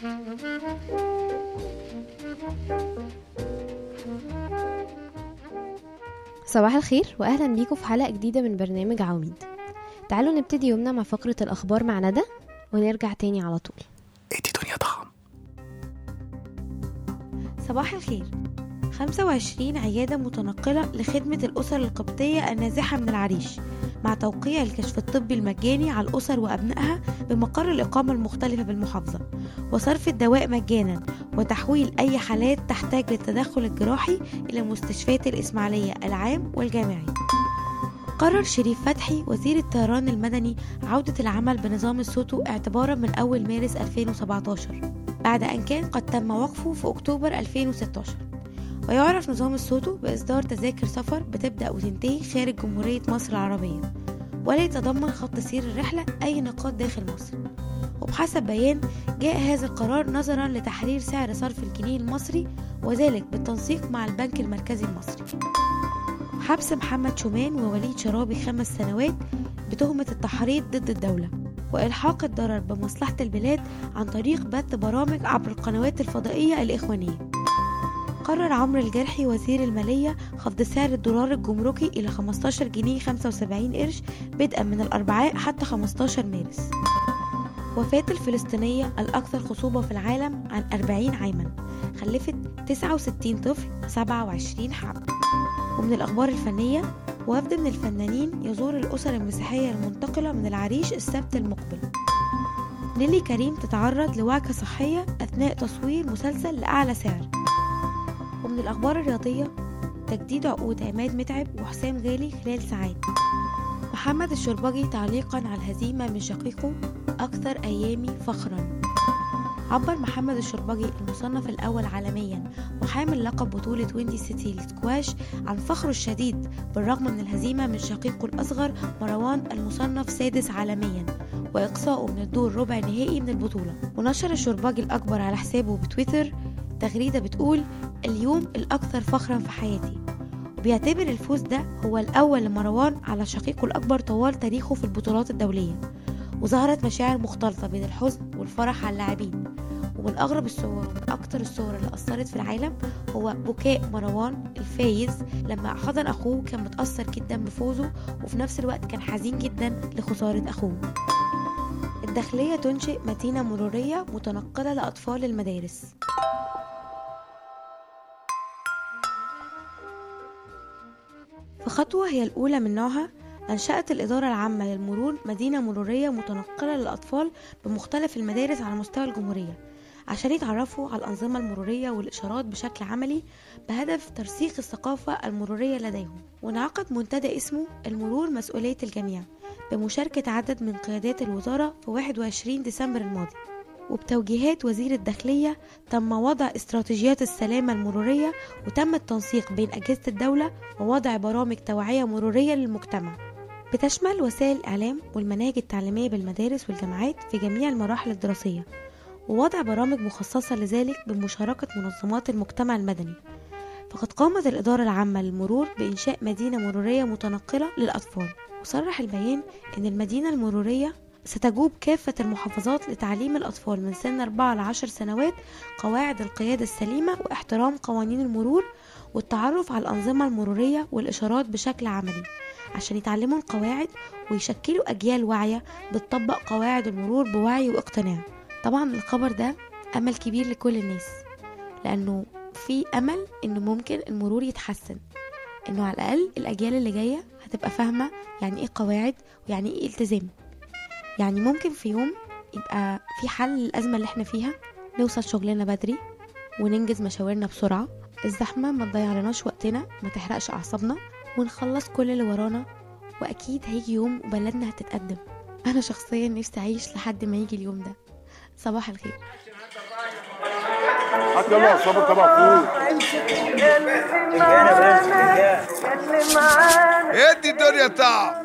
صباح الخير واهلا بيكم في حلقه جديده من برنامج عواميد تعالوا نبتدي يومنا مع فقره الاخبار مع ندى ونرجع تاني على طول ادي دنيا طعم صباح الخير 25 عيادة متنقلة لخدمة الأسر القبطية النازحة من العريش مع توقيع الكشف الطبي المجاني على الأسر وأبنائها بمقر الإقامة المختلفة بالمحافظة وصرف الدواء مجانا وتحويل أي حالات تحتاج للتدخل الجراحي إلى مستشفيات الإسماعيلية العام والجامعي قرر شريف فتحي وزير الطيران المدني عودة العمل بنظام السوتو اعتبارا من أول مارس 2017 بعد أن كان قد تم وقفه في أكتوبر 2016 ويعرف نظام السوتو بإصدار تذاكر سفر بتبدأ وتنتهي خارج جمهورية مصر العربية ولا يتضمن خط سير الرحلة أي نقاط داخل مصر وبحسب بيان جاء هذا القرار نظرا لتحرير سعر صرف الجنيه المصري وذلك بالتنسيق مع البنك المركزي المصري حبس محمد شومان ووليد شرابي خمس سنوات بتهمة التحريض ضد الدولة وإلحاق الضرر بمصلحة البلاد عن طريق بث برامج عبر القنوات الفضائية الإخوانية قرر عمرو الجرحي وزير المالية خفض سعر الدولار الجمركي إلى 15 جنيه 75 قرش بدءا من الأربعاء حتى 15 مارس وفاة الفلسطينية الأكثر خصوبة في العالم عن 40 عاما خلفت 69 طفل 27 حمل ومن الأخبار الفنية وفد من الفنانين يزور الأسر المسيحية المنتقلة من العريش السبت المقبل نيلي كريم تتعرض لوعكة صحية أثناء تصوير مسلسل لأعلى سعر ومن الأخبار الرياضية تجديد عقود عماد متعب وحسام غالي خلال ساعات محمد الشربجي تعليقا على الهزيمة من شقيقه أكثر أيامي فخرا عبر محمد الشربجي المصنف الأول عالميا وحامل لقب بطولة ويندي سيتي للسكواش عن فخره الشديد بالرغم من الهزيمة من شقيقه الأصغر مروان المصنف سادس عالميا وإقصائه من الدور ربع نهائي من البطولة ونشر الشرباجي الأكبر على حسابه بتويتر تغريدة بتقول اليوم الأكثر فخرا في حياتي وبيعتبر الفوز ده هو الأول لمروان على شقيقه الأكبر طوال تاريخه في البطولات الدولية وظهرت مشاعر مختلطة بين الحزن والفرح على اللاعبين ومن أغرب الصور ومن أكتر الصور اللي أثرت في العالم هو بكاء مروان الفايز لما حضن أخوه كان متأثر جدا بفوزه وفي نفس الوقت كان حزين جدا لخسارة أخوه الداخلية تنشئ مدينة مرورية متنقلة لأطفال المدارس فخطوة هي الأولى من نوعها أنشأت الإدارة العامة للمرور مدينة مرورية متنقلة للأطفال بمختلف المدارس على مستوى الجمهورية عشان يتعرفوا على الأنظمة المرورية والإشارات بشكل عملي بهدف ترسيخ الثقافة المرورية لديهم وانعقد منتدى اسمه المرور مسؤولية الجميع بمشاركة عدد من قيادات الوزارة في 21 ديسمبر الماضي وبتوجيهات وزير الداخلية تم وضع استراتيجيات السلامة المرورية وتم التنسيق بين أجهزة الدولة ووضع برامج توعية مرورية للمجتمع بتشمل وسائل الإعلام والمناهج التعليمية بالمدارس والجامعات في جميع المراحل الدراسية ووضع برامج مخصصة لذلك بمشاركة منظمات المجتمع المدني فقد قامت الإدارة العامة للمرور بإنشاء مدينة مرورية متنقلة للأطفال وصرح البيان أن المدينة المرورية ستجوب كافة المحافظات لتعليم الأطفال من سن 4 ل 10 سنوات قواعد القيادة السليمة واحترام قوانين المرور والتعرف على الأنظمة المرورية والإشارات بشكل عملي عشان يتعلموا القواعد ويشكلوا أجيال واعية بتطبق قواعد المرور بوعي واقتناع طبعا الخبر ده أمل كبير لكل الناس لأنه في أمل إنه ممكن المرور يتحسن إنه على الأقل الأجيال اللي جاية هتبقى فاهمة يعني إيه قواعد ويعني إيه التزام يعني ممكن في يوم يبقى في حل للأزمة اللي احنا فيها نوصل شغلنا بدري وننجز مشاورنا بسرعة الزحمة ما تضيعلناش وقتنا ما تحرقش أعصابنا ونخلص كل اللي ورانا وأكيد هيجي يوم وبلدنا هتتقدم أنا شخصيا نفسي أعيش لحد ما يجي اليوم ده صباح الخير هات يلا صبر طبق فول ادي الدنيا طعم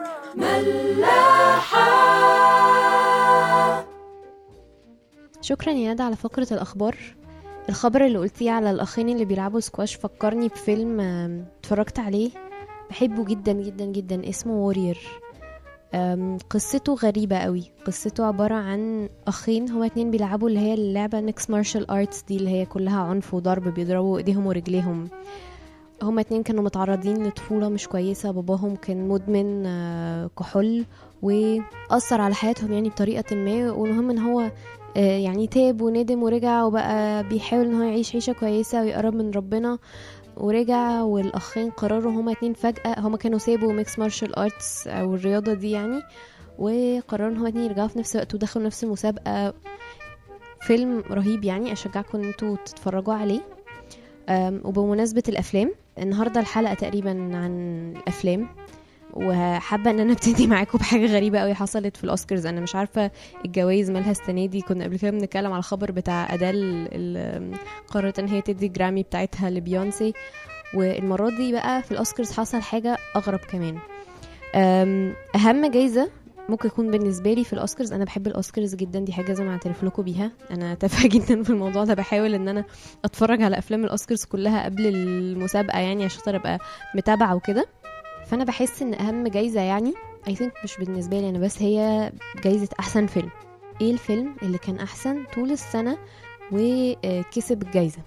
شكرا يا ندى على فقرة الأخبار الخبر اللي قلتيه على الأخين اللي بيلعبوا سكواش فكرني بفيلم آم، اتفرجت عليه بحبه جدا جدا جدا اسمه وورير أم، قصته غريبة قوي قصته عبارة عن أخين هما اتنين بيلعبوا اللي هي اللعبة ميكس مارشال آرتس دي اللي هي كلها عنف وضرب بيضربوا ايديهم ورجليهم هما اتنين كانوا متعرضين لطفولة مش كويسة باباهم كان مدمن آه، كحول وأثر على حياتهم يعني بطريقة ما والمهم ان هو آه، يعني تاب وندم ورجع وبقى بيحاول ان هو يعيش عيشة كويسة ويقرب من ربنا ورجع والاخين قرروا هما اتنين فجأة هما كانوا سابوا ميكس مارشال ارتس او الرياضة دي يعني وقرروا ان هما اتنين يرجعوا في نفس الوقت ودخلوا نفس المسابقة فيلم رهيب يعني اشجعكم ان انتوا تتفرجوا عليه أم، وبمناسبة الافلام النهاردة الحلقة تقريبا عن الافلام وحابة ان انا ابتدي معاكم بحاجة غريبة قوي حصلت في الاوسكارز انا مش عارفة الجوائز مالها السنة دي كنا قبل كده بنتكلم على الخبر بتاع ادال ال- قررت ان هي تدي الجرامي بتاعتها لبيونسي والمرة دي بقى في الاوسكارز حصل حاجة اغرب كمان أم، اهم جايزة ممكن يكون بالنسبة لي في الاوسكارز انا بحب الاوسكارز جدا دي حاجة لازم اعترف لكم بيها انا تافهة جدا في الموضوع ده بحاول ان انا اتفرج على افلام الاوسكارز كلها قبل المسابقة يعني عشان خاطر ابقى متابعة وكده فانا بحس ان اهم جايزة يعني اي ثينك مش بالنسبة لي انا بس هي جايزة احسن فيلم ايه الفيلم اللي كان احسن طول السنة وكسب الجايزة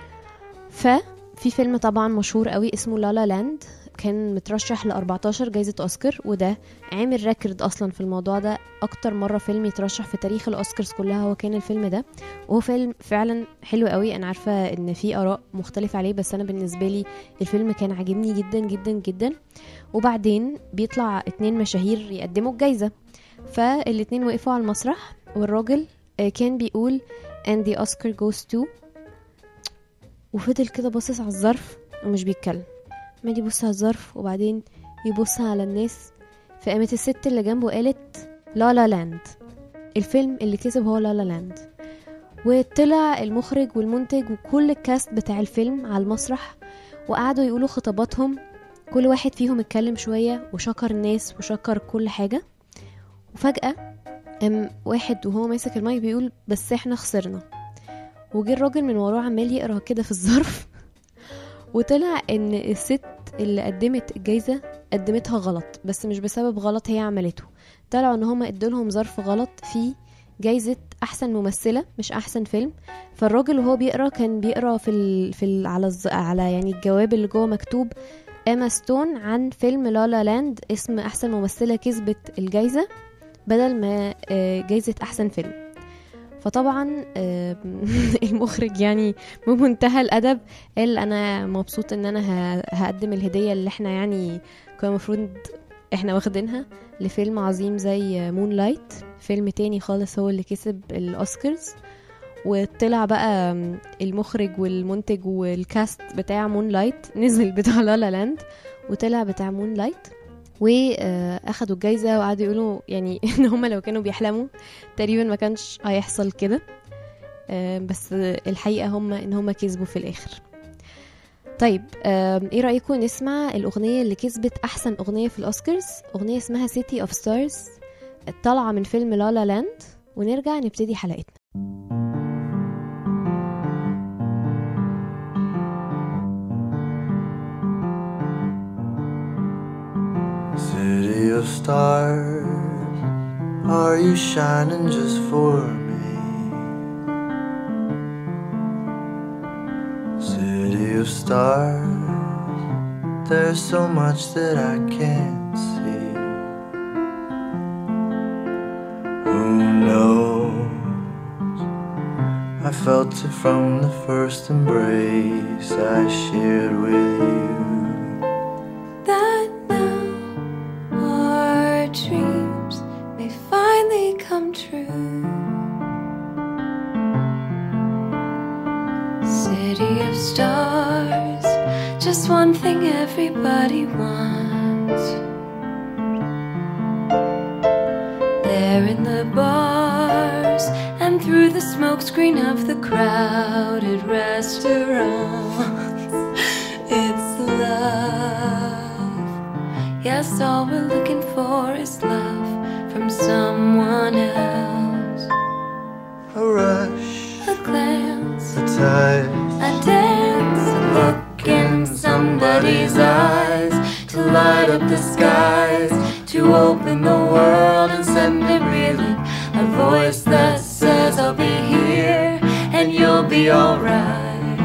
ففي فيلم طبعا مشهور قوي اسمه لالا لاند كان مترشح ل 14 جايزة أوسكار وده عامل ريكورد أصلا في الموضوع ده أكتر مرة فيلم يترشح في تاريخ الأوسكارز كلها هو كان الفيلم ده وهو فيلم فعلا حلو قوي أنا عارفة إن في آراء مختلفة عليه بس أنا بالنسبة لي الفيلم كان عاجبني جدا جدا جدا وبعدين بيطلع اتنين مشاهير يقدموا الجايزة فالاتنين وقفوا على المسرح والراجل آه، كان بيقول and the Oscar goes to وفضل كده باصص على الظرف ومش بيتكلم عمال يبص على الظرف وبعدين يبص على الناس فقامت الست اللي جنبه قالت لا لا لاند الفيلم اللي كسب هو لا لا لاند وطلع المخرج والمنتج وكل الكاست بتاع الفيلم على المسرح وقعدوا يقولوا خطاباتهم كل واحد فيهم اتكلم شوية وشكر الناس وشكر كل حاجة وفجأة قام واحد وهو ماسك المايك بيقول بس احنا خسرنا وجه الراجل من وراه عمال يقرا كده في الظرف وطلع ان الست اللي قدمت الجايزة قدمتها غلط بس مش بسبب غلط هي عملته طلعوا ان هما ادولهم ظرف غلط فيه جايزة احسن ممثلة مش احسن فيلم فالراجل وهو بيقرا كان بيقرا في ال... في ال... على الز... على يعني الجواب اللي جوه مكتوب اما ستون عن فيلم لا لا لاند اسم احسن ممثلة كسبت الجايزة بدل ما آه، جايزة احسن فيلم فطبعا آه، المخرج يعني بمنتهى الادب قال انا مبسوط ان انا ه- هقدم الهديه اللي احنا يعني كنا المفروض احنا واخدينها لفيلم عظيم زي مون لايت فيلم تاني خالص هو اللي كسب الاوسكارز وطلع بقى المخرج والمنتج والكاست بتاع مون لايت نزل بتاع لا لا لاند وطلع بتاع مون لايت واخدوا الجايزه وقعدوا يقولوا يعني ان هم لو كانوا بيحلموا تقريبا ما كانش هيحصل كده آه، بس الحقيقه هم ان هم كسبوا في الاخر طيب آم، ايه رايكم نسمع الاغنيه اللي كسبت احسن اغنيه في الاوسكارز اغنيه اسمها سيتي اوف ستارز طالعه من فيلم لا لا لاند ونرجع نبتدي حلقتنا City of stars, are you shining just for me? City of stars, there's so much that I can't see. Who knows? I felt it from the first embrace I shared with you. that now our dreams may finally come true. City of stars, just one thing everybody wants. There in the bars and through the smokescreen of the crowded restaurants. It's love. Yes, all we're looking for is love from someone else. A rush, A glance, a touch. a dance, a look in somebody's eyes to light up the skies, to open in the world and send it reeling. A voice that says I'll be here and you'll be alright.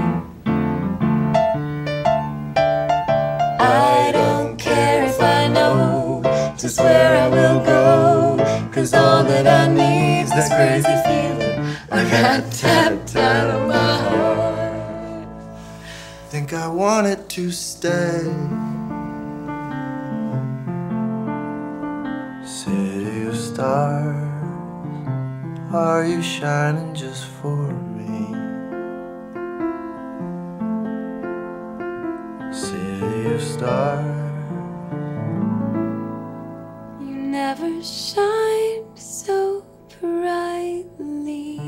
I don't care if I know just where I will go. Cause all that I need's this crazy feeling I got tapped out of my heart. Think I wanted to stay. City of stars, are you shining just for me? City of stars, You never shined so brightly.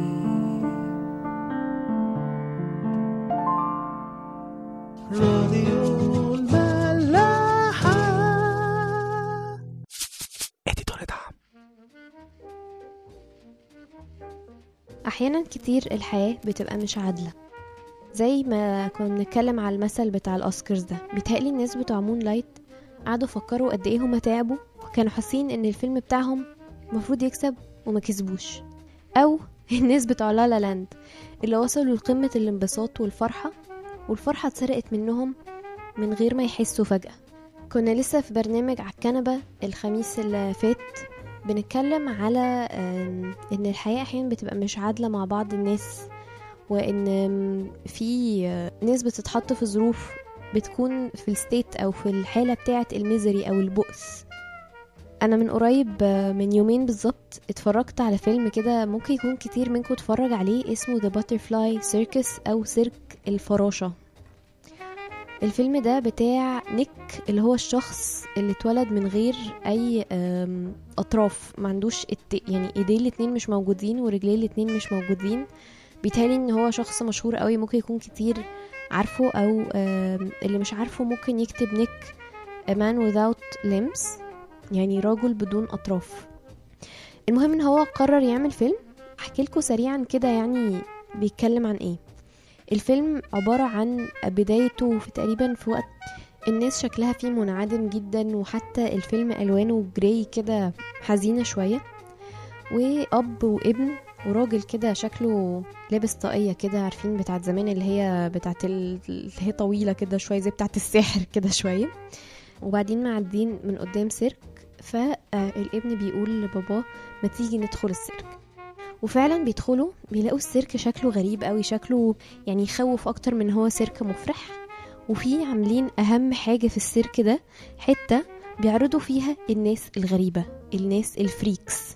اديتور دعم احيانا كتير الحياه بتبقى مش عادله زي ما كنا بنتكلم على المثل بتاع الاوسكارز ده بيتهيألي الناس بتوع مون لايت قعدوا فكروا قد ايه هما تعبوا وكانوا حاسين ان الفيلم بتاعهم المفروض يكسب وما كسبوش او الناس بتوع لا لا لاند اللي وصلوا لقمه الانبساط والفرحه والفرحه اتسرقت منهم من غير ما يحسوا فجاه كنا لسه في برنامج على الكنبه الخميس اللي فات بنتكلم على آم، ان الحياة احيانا بتبقى مش عادلة مع بعض الناس وان آم، في آه، ناس بتتحط في ظروف بتكون في الستيت او في الحالة بتاعة الميزري او البؤس انا من قريب آه، من يومين بالظبط اتفرجت على فيلم كده ممكن يكون كتير منكم اتفرج عليه اسمه The Butterfly Circus او سيرك الفراشة الفيلم ده بتاع نيك اللي هو الشخص اللي اتولد من غير اي آم، اطراف ما عندوش الت... يعني ايديه الاتنين مش موجودين ورجليه الاتنين مش موجودين بيتهيألي ان هو شخص مشهور قوي ممكن يكون كتير عارفه او آم، اللي مش عارفه ممكن يكتب نيك a man without limbs يعني رجل بدون اطراف المهم ان هو قرر يعمل فيلم احكي لكم سريعا كده يعني بيتكلم عن ايه الفيلم عبارة عن بدايته في تقريبا في وقت الناس شكلها فيه منعدم جدا وحتى الفيلم ألوانه جراي كده حزينة شوية وأب وابن وراجل كده شكله لابس طاقية كده عارفين بتاعت زمان اللي هي بتاعت ال- اللي هي طويلة كده شوية زي بتاعت الساحر كده شوية وبعدين معدين من قدام سيرك فالابن بيقول لباباه ما تيجي ندخل السيرك وفعلا بيدخلوا بيلاقوا السيرك شكله غريب قوي شكله يعني يخوف اكتر من هو سيرك مفرح وفي عاملين اهم حاجة في السيرك ده حتة بيعرضوا فيها الناس الغريبة الناس الفريكس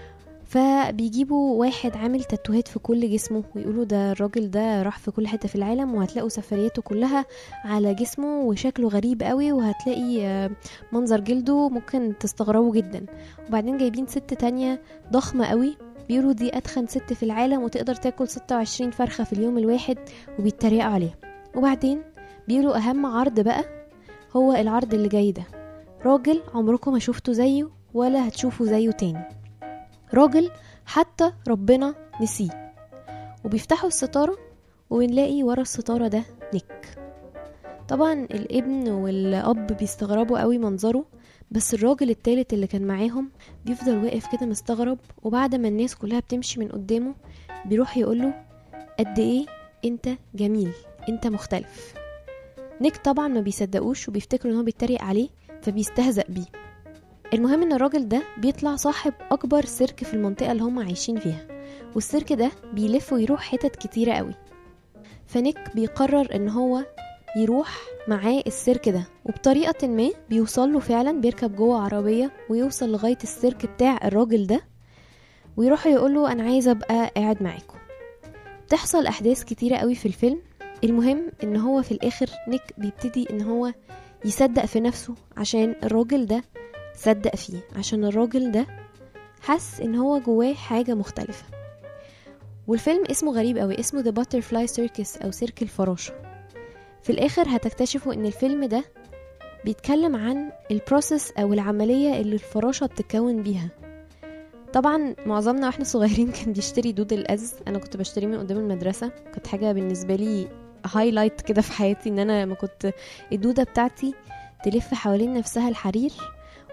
فبيجيبوا واحد عامل تاتوهات في كل جسمه ويقولوا ده الراجل ده راح في كل حتة في العالم وهتلاقوا سفرياته كلها على جسمه وشكله غريب قوي وهتلاقي آه، منظر جلده ممكن تستغربوا جدا وبعدين جايبين ست تانية ضخمة قوي بيقولوا دي أتخن ست في العالم وتقدر تاكل 26 فرخة في اليوم الواحد وبيتريقوا عليها وبعدين بيقولوا أهم عرض بقى هو العرض اللي جاي ده راجل عمركم ما شفتوا زيه ولا هتشوفوا زيه تاني راجل حتى ربنا نسيه وبيفتحوا الستارة وبنلاقي ورا الستارة ده نيك طبعا الابن والأب بيستغربوا قوي منظره بس الراجل التالت اللي كان معاهم بيفضل واقف كده مستغرب وبعد ما الناس كلها بتمشي من قدامه بيروح يقوله قد ايه انت جميل انت مختلف نيك طبعا ما بيصدقوش وبيفتكروا ان هو بيتريق عليه فبيستهزأ بيه المهم ان الراجل ده بيطلع صاحب اكبر سيرك في المنطقة اللي هم عايشين فيها والسيرك ده بيلف ويروح حتت كتيرة قوي فنيك بيقرر ان هو يروح معاه السيرك ده وبطريقة ما بيوصل له فعلا بيركب جوه عربية ويوصل لغاية السيرك بتاع الراجل ده ويروح يقول له انا عايز ابقى قاعد معاكم تحصل احداث كتيرة قوي في الفيلم المهم ان هو في الاخر نيك بيبتدي ان هو يصدق في نفسه عشان الراجل ده صدق فيه عشان الراجل ده حس ان هو جواه حاجة مختلفة والفيلم اسمه غريب قوي اسمه The Butterfly Circus او سيرك الفراشة في الاخر هتكتشفوا ان الفيلم ده بيتكلم عن البروسيس او العملية اللي الفراشة بتتكون بيها طبعا معظمنا واحنا صغيرين كان بيشتري دود الأز انا كنت بشتريه من قدام المدرسة كانت حاجة بالنسبة لي هايلايت كده في حياتي ان انا لما كنت الدودة بتاعتي تلف حوالين نفسها الحرير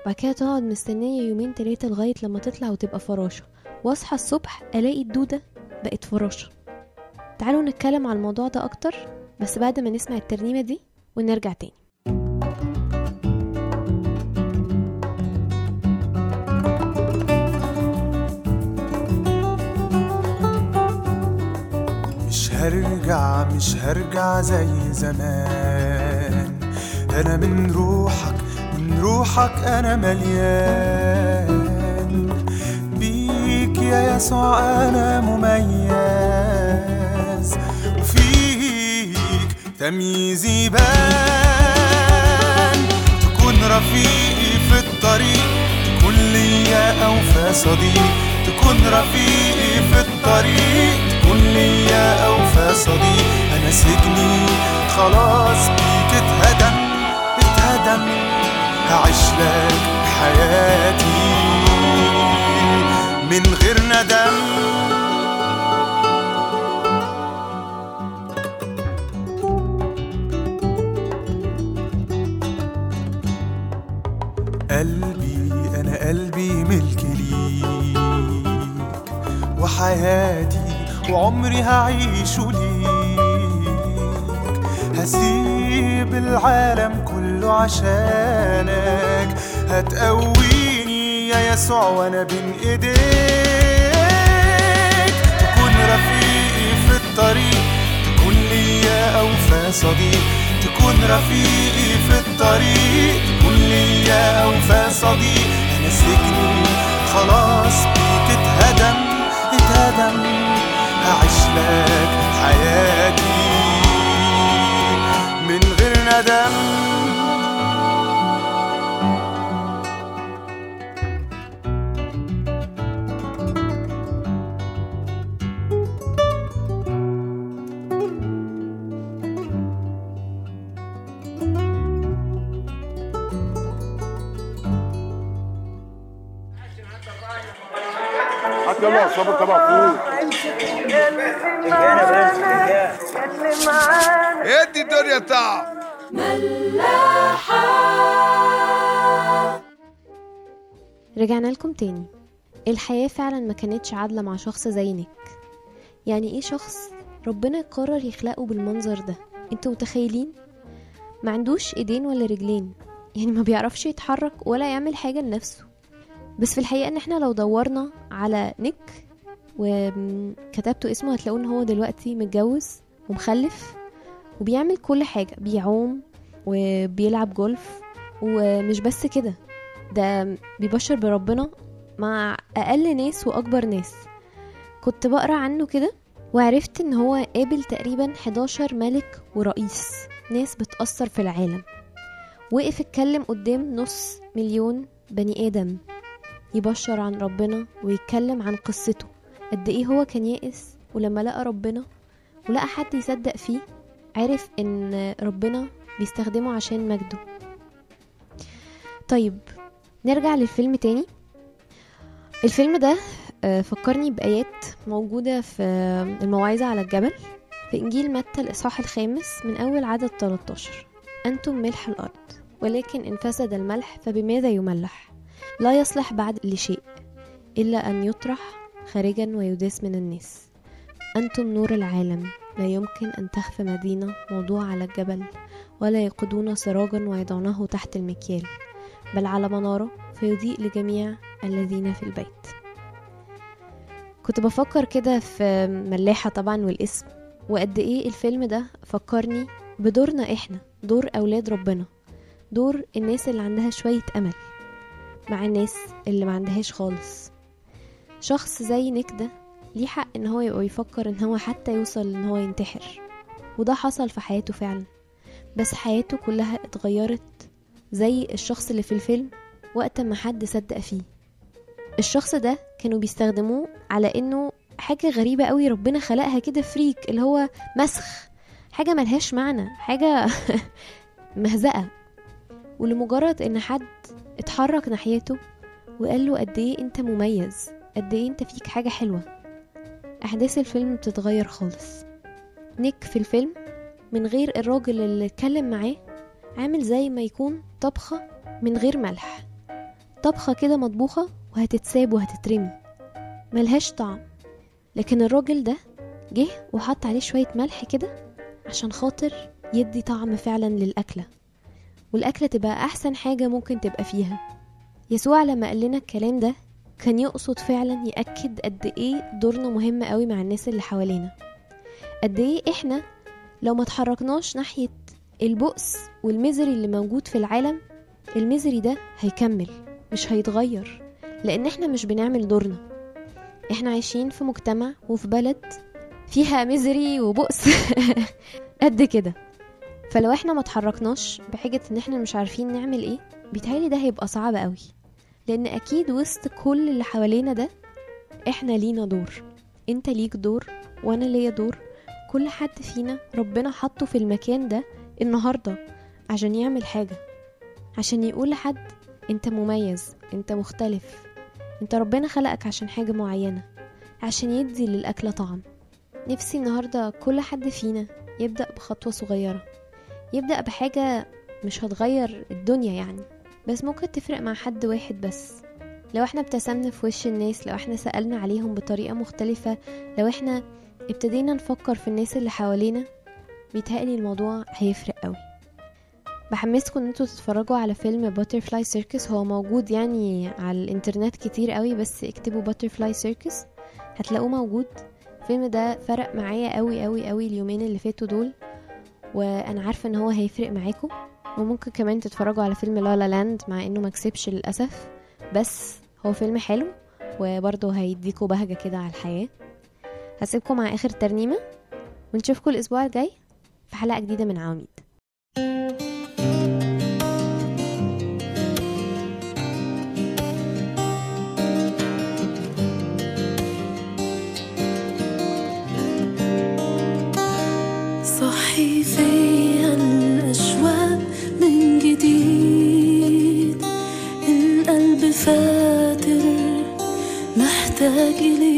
وبعد كده تقعد مستنية يومين تلاتة لغاية لما تطلع وتبقى فراشة واصحى الصبح الاقي الدودة بقت فراشة تعالوا نتكلم على الموضوع ده اكتر بس بعد ما نسمع الترنيمة دي ونرجع تاني مش هرجع مش هرجع زي زمان انا من روحك من روحك انا مليان بيك يا يسوع انا مميز وفيك تمييزي بان تكون رفيقي في الطريق تكون ليا اوفى صديق تكون رفيقي في الطريق تكون ليا اوفى صديق انا سجني خلاص بيك اتهدم اتهدم هعيش لك حياتي من غير ندم قلبي أنا قلبي ملك ليك وحياتي وعمري هعيشه ليك هسيب العالم كله عشانك هتقويني يا يسوع وانا بين ايديك تكون رفيقي في الطريق تكون ليا اوفى صديق تكون رفيقي في الطريق تكون ليا اوفى صديق انا سجني خلاص بيك اتهدم اتهدم هعيش لك حياتي من غير ندم حتى يلا صبر تبع اخوك ادي الدنيا تعب رجعنا لكم تاني الحياة فعلا ما كانتش عادلة مع شخص زي نيك يعني ايه شخص ربنا قرر يخلقه بالمنظر ده انتوا متخيلين ما عندوش ايدين ولا رجلين يعني ما بيعرفش يتحرك ولا يعمل حاجة لنفسه بس في الحقيقة ان احنا لو دورنا على نيك وكتبتوا اسمه هتلاقوا ان هو دلوقتي متجوز ومخلف وبيعمل كل حاجة بيعوم وبيلعب جولف ومش بس كده ده بيبشر بربنا مع أقل ناس وأكبر ناس كنت بقرا عنه كده وعرفت ان هو قابل تقريبا 11 ملك ورئيس ناس بتأثر في العالم وقف اتكلم قدام نص مليون بني آدم يبشر عن ربنا ويتكلم عن قصته قد ايه هو كان يائس ولما لقى ربنا ولقى حد يصدق فيه عرف ان ربنا بيستخدمه عشان مجده طيب نرجع للفيلم تاني الفيلم ده آه، فكرني بآيات موجودة في آه، الموعظة على الجبل في إنجيل متى الإصحاح الخامس من أول عدد 13 أنتم ملح الأرض ولكن إن فسد الملح فبماذا يملح لا يصلح بعد لشيء إلا أن يطرح خارجا ويداس من الناس أنتم نور العالم لا يمكن أن تخفى مدينة موضوع على الجبل ولا يقودون سراجا ويضعونه تحت المكيال بل على منارة فيضيء لجميع الذين في البيت كنت بفكر كده في ملاحة طبعا والاسم وقد ايه الفيلم ده فكرني بدورنا احنا دور اولاد ربنا دور الناس اللي عندها شوية امل مع الناس اللي ما عندهاش خالص شخص زي نيك ده ليه حق ان هو يبقى يفكر ان هو حتى يوصل ان هو ينتحر وده حصل في حياته فعلا بس حياته كلها اتغيرت زي الشخص اللي في الفيلم وقت ما حد صدق فيه الشخص ده كانوا بيستخدموه على انه حاجة غريبة قوي ربنا خلقها كده فريك اللي هو مسخ حاجة ملهاش معنى حاجة مهزقة ولمجرد ان حد اتحرك ناحيته وقال له قد ايه انت مميز قد ايه انت فيك حاجة حلوة احداث الفيلم بتتغير خالص نيك في الفيلم من غير الراجل اللي اتكلم معاه عامل زي ما يكون طبخة من غير ملح طبخة كده مطبوخة وهتتساب وهتترمي ملهاش طعم لكن الراجل ده جه وحط عليه شوية ملح كده عشان خاطر يدي طعم فعلا للأكلة والأكلة تبقى أحسن حاجة ممكن تبقى فيها يسوع لما قال لنا الكلام ده كان يقصد فعلا يأكد قد إيه دورنا مهم قوي مع الناس اللي حوالينا قد إيه إحنا لو ما تحركناش ناحية البؤس والميزري اللي موجود في العالم الميزري ده هيكمل مش هيتغير لأن إحنا مش بنعمل دورنا إحنا عايشين في مجتمع وفي بلد فيها ميزري وبؤس قد كده فلو احنا ما اتحركناش بحجة ان احنا مش عارفين نعمل ايه بيتهيألي ده هيبقى صعب قوي لان اكيد وسط كل اللي حوالينا ده احنا لينا دور انت ليك دور وانا ليا دور كل حد فينا ربنا حطه في المكان ده النهاردة عشان يعمل حاجة عشان يقول لحد انت مميز انت مختلف انت ربنا خلقك عشان حاجة معينة عشان يدي للأكلة طعم نفسي النهاردة كل حد فينا يبدأ بخطوة صغيرة يبدأ بحاجة مش هتغير الدنيا يعني بس ممكن تفرق مع حد واحد بس لو احنا ابتسمنا في وش الناس لو احنا سألنا عليهم بطريقة مختلفة لو احنا ابتدينا نفكر في الناس اللي حوالينا بيتهيألي الموضوع هيفرق قوي بحمسكم ان انتوا تتفرجوا على فيلم باترفلاي سيركس هو موجود يعني على الانترنت كتير قوي بس اكتبوا باترفلاي سيركس هتلاقوه موجود الفيلم ده فرق معايا قوي قوي قوي اليومين اللي فاتوا دول وانا عارفه ان هو هيفرق معاكم وممكن كمان تتفرجوا على فيلم لالا لاند مع انه مكسبش للاسف بس هو فيلم حلو وبرضه هيديكوا بهجه كده على الحياه هسيبكم مع اخر ترنيمه ونشوفكم الاسبوع الجاي في حلقه جديده من عواميد صحي فيا الأشواق من جديد القلب فاتر محتاج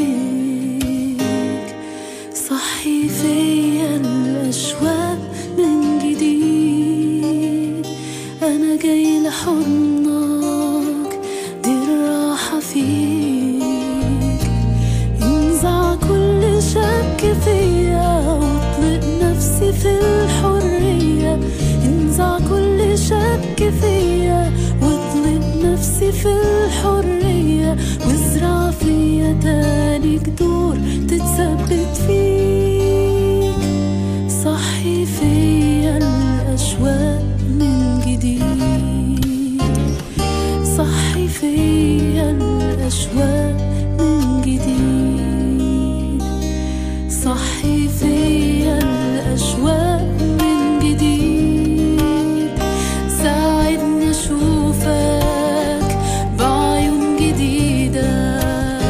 إليك صحي فيا الأشواق من جديد أنا جاي لحضنك دي الراحة فيك انزع كل شك فيا واطلق نفسي في الحرية انزع كل شك فيا واطلق نفسي في الحرية وازرع فيا تاني جذور تتثبت فيك صحي فيا الأشواق من جديد صحي فيا الأشواق من جديد صحي فيا الأشواق من جديد ساعدني أشوفك بعيون جديدة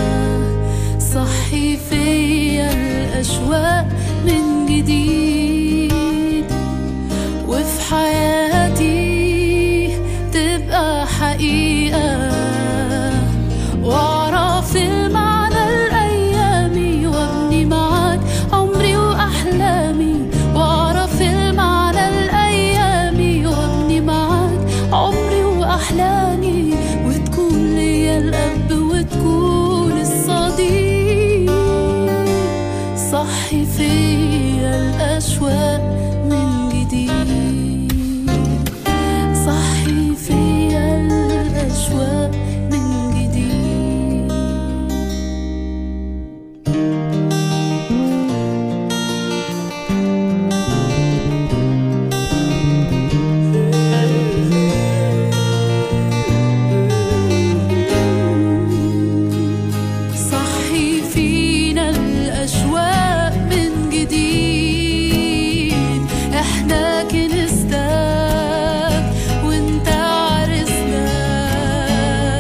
صحي فيا الأشواق من جديد وفي حياتي تبقى حقيقة واعرف المعنى الأيامي وابني معاك عمري وأحلامي واعرف المعنى الأيامي وابني معاك عمري وأحلامي وتكون ليا الأب وتكون الصديق صحي فيا الأشواق من جديد صحي فيا الأشواق من جديد صحي فينا الأشواق من جديد احنا كنستك وانت عرسنا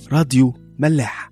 راديو ملاح